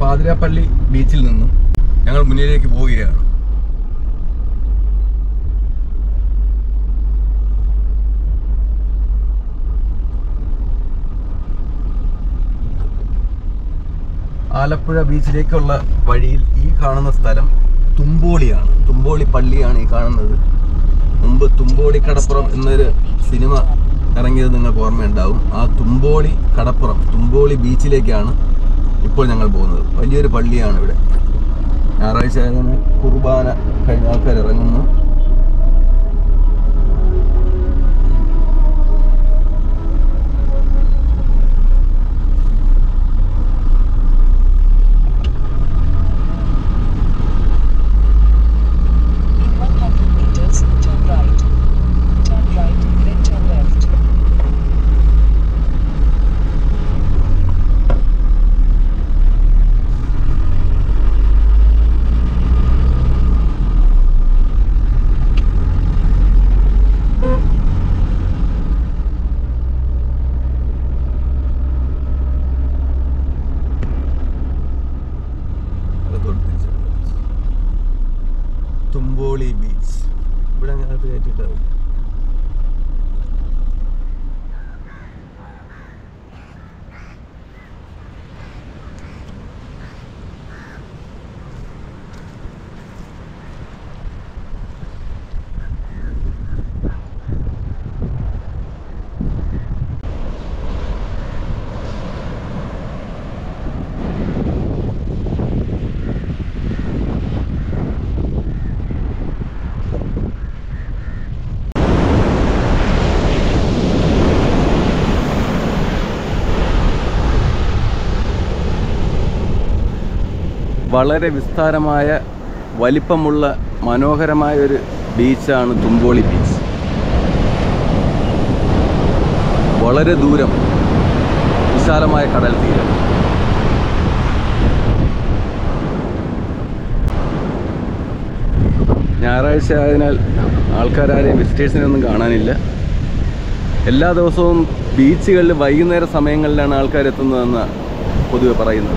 പാതിരാപ്പള്ളി ബീച്ചിൽ നിന്നും ഞങ്ങൾ മുന്നിലേക്ക് പോവുകയാണ് ആലപ്പുഴ ബീച്ചിലേക്കുള്ള വഴിയിൽ ഈ കാണുന്ന സ്ഥലം തുമ്പോളിയാണ് തുമ്പോളി പള്ളിയാണ് ഈ കാണുന്നത് മുമ്പ് തുമ്പോളി കടപ്പുറം എന്നൊരു സിനിമ ഇറങ്ങിയത് നിങ്ങൾക്ക് ഓർമ്മയുണ്ടാവും ആ തുമ്പോളി കടപ്പുറം തുമ്പോളി ബീച്ചിലേക്കാണ് ഇപ്പോൾ ഞങ്ങൾ പോകുന്നത് വലിയൊരു പള്ളിയാണ് ഇവിടെ ഞായറാഴ്ച ആയതിന് കുർബാന കഴിഞ്ഞ ആൾക്കാർ ഇറങ്ങുന്നു In 100 meters, turn right. Turn right, then turn left. അകത്തോട്ട് തിരിച്ച് തുമ്പോളി ബീച്ച് ഇവിടെ അങ്ങനകത്ത് കയറ്റിട്ടാവും വളരെ വിസ്താരമായ വലിപ്പമുള്ള മനോഹരമായ ഒരു ബീച്ചാണ് തുമ്പോളി ബീച്ച് വളരെ ദൂരം വിശാലമായ കടൽ തീരം ഞായറാഴ്ച ആയതിനാൽ ആൾക്കാരാരെയും വിസിറ്റേഴ്സിനെ ഒന്നും കാണാനില്ല എല്ലാ ദിവസവും ബീച്ചുകളിൽ വൈകുന്നേര സമയങ്ങളിലാണ് ആൾക്കാർ എത്തുന്നതെന്ന് പൊതുവെ പറയുന്നത്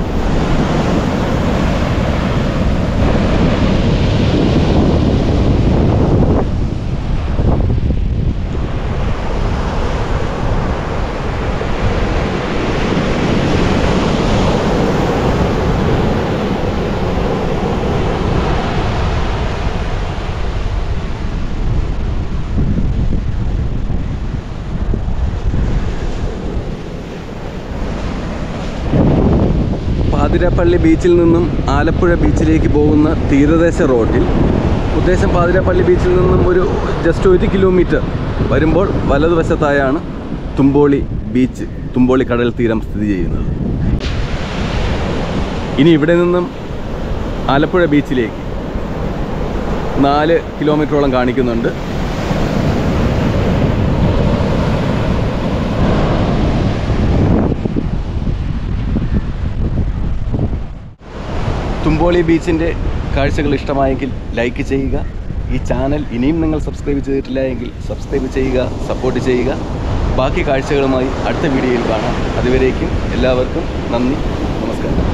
പാതിരാപ്പള്ളി ബീച്ചിൽ നിന്നും ആലപ്പുഴ ബീച്ചിലേക്ക് പോകുന്ന തീരദേശ റോഡിൽ ഉദ്ദേശം പാതിരാപ്പള്ളി ബീച്ചിൽ നിന്നും ഒരു ജസ്റ്റ് ഒരു കിലോമീറ്റർ വരുമ്പോൾ വലതുവശത്തായാണ് തുമ്പോളി ബീച്ച് തുമ്പോളി കടൽ തീരം സ്ഥിതി ചെയ്യുന്നത് ഇനി ഇവിടെ നിന്നും ആലപ്പുഴ ബീച്ചിലേക്ക് നാല് കിലോമീറ്ററോളം കാണിക്കുന്നുണ്ട് തുമ്പോളി ബീച്ചിൻ്റെ കാഴ്ചകൾ ഇഷ്ടമായെങ്കിൽ ലൈക്ക് ചെയ്യുക ഈ ചാനൽ ഇനിയും നിങ്ങൾ സബ്സ്ക്രൈബ് ചെയ്തിട്ടില്ല എങ്കിൽ സബ്സ്ക്രൈബ് ചെയ്യുക സപ്പോർട്ട് ചെയ്യുക ബാക്കി കാഴ്ചകളുമായി അടുത്ത വീഡിയോയിൽ കാണാം അതുവരേക്കും എല്ലാവർക്കും നന്ദി നമസ്കാരം